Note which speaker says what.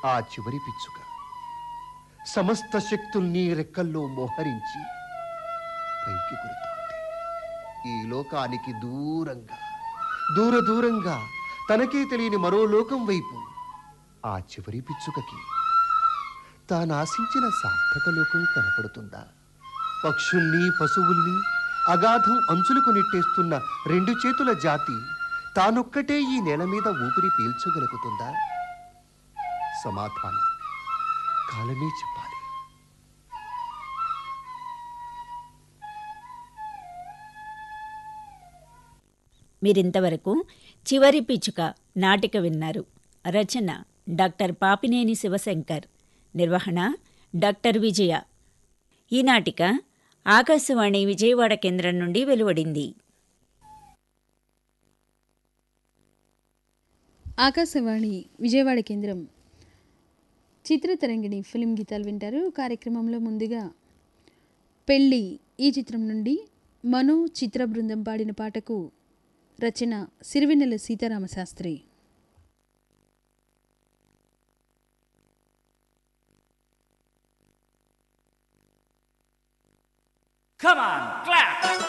Speaker 1: ఆ చివరి పిచ్చుక సమస్త శక్తుల్ని రెక్కల్లో మోహరించి పైకి గురుతోంది ఈ లోకానికి దూరంగా దూర దూరంగా తనకే తెలియని మరో లోకం వైపు ఆ చివరి పిచ్చుకకి తాను ఆశించిన సార్థక లోకం కనపడుతుందా పక్షుల్ని పశువుల్ని అగాధం అంచులకు నెట్టేస్తున్న రెండు చేతుల జాతి తానొక్కటే ఈ నేల మీద ఊపిరి పీల్చగలుగుతుందా సమాధానం కాలమే చెప్పాలి
Speaker 2: మీరింతవరకు చివరి పిచ్చుక నాటిక విన్నారు రచన డాక్టర్ పాపినేని శివశంకర్ నిర్వహణ డాక్టర్ విజయ ఈ నాటిక ఆకాశవాణి విజయవాడ కేంద్రం నుండి వెలువడింది
Speaker 3: ఆకాశవాణి విజయవాడ కేంద్రం చిత్రతరంగిణి ఫిలిం గీతాలు వింటారు కార్యక్రమంలో ముందుగా పెళ్ళి ఈ చిత్రం నుండి మను చిత్ర బృందం పాడిన పాటకు రచన Sirivennela Sitaramasastri
Speaker 4: Come on, clap!